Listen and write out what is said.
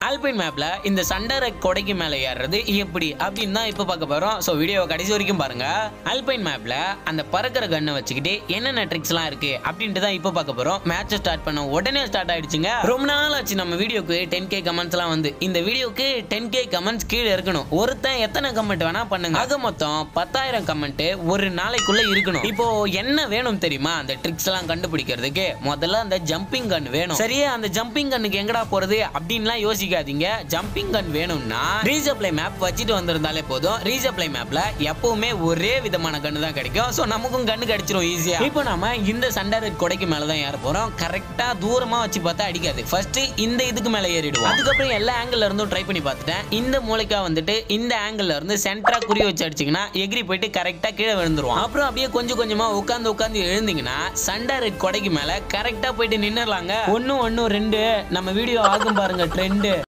alpine மேப்ல இந்த சண்டரை கொடைக்கு மேல ஏறுறது எப்படி அப்படின்னு தான் இப்போ பார்க்க போறோம் ஸோ வீடியோ கடைசி வரைக்கும் பாருங்க ஆல்பைன் மேப்ல அந்த பறக்கிற கண்ணை வச்சுக்கிட்டு என்னென்ன ட்ரிக்ஸ்லாம் இருக்கு அப்படின்ட்டு தான் இப்போ பார்க்க போறோம் மேட்ச் ஸ்டார்ட் பண்ண உடனே ஸ்டார்ட் ஆயிடுச்சுங்க ரொம்ப நாள் ஆச்சு நம்ம வீடியோக்கு டென் கே கமெண்ட்ஸ்லாம் வந்து இந்த வீடியோக்கு டென் கே கமெண்ட்ஸ் கீழே இருக்கணும் ஒருத்தன் எத்தனை கமெண்ட் வேணா பண்ணுங்க ஆக மொத்தம் பத்தாயிரம் கமெண்ட் ஒரு நாளைக்குள்ள இருக்கணும் இப்போ என்ன வேணும் தெரியுமா அந்த ட்ரிக்ஸ் எல்லாம் கண்டுபிடிக்கிறதுக்கு முதல்ல அந்த ஜம்பிங் கன் வேணும் சரியா அந்த ஜம்பிங் கன்னுக்கு எங்கடா போறது அப்படின்லாம் யோசிக்காதீங்க ஜம்பிங் கன் வேணும்னா ரீசப்ளை மேப் வச்சுட்டு வந்திருந்தாலே போதும் ரீசப்ளை மேப்ல எப்பவுமே ஒரே விதமான கன்னு தான் கிடைக்கும் ஸோ நமக்கும் கன்னு கிடைச்சிரும் ஈஸியா இப்போ நாம இந்த சண்டர் கொடைக்கு மேல தான் ஏற போறோம் கரெக்டா தூரமா வச்சு பார்த்தா அடிக்காது ஃபர்ஸ்ட் இந்த இதுக்கு மேல ஏறிடுவோம் அதுக்கப்புறம் எல்லா ஆங்கிள் இருந்தும் ட்ரை பண்ணி பார்த்துட்டேன் இந்த மூளைக்கா வந்துட்டு இந்த ஆங்கிள் இருந்து சென்டரா குறி வச்சு அடிச்சீங்கன்னா எகிரி போயிட்டு கரெக்டா கீழே விழுந்துருவோம் அப்புறம் அப்படியே கொஞ்சம் கொஞ்சமா உட்காந்து உட்காந்து எழுந்தீங்கன்னா சண்டர் கொடைக்கு மேல கரெக்டா போயிட்டு நின்னுடலாங்க ஒன்னு ஒன்னு ரெண்டு நம்ம வீடியோ ஆகும் பாருங்க ட்ரெண்டு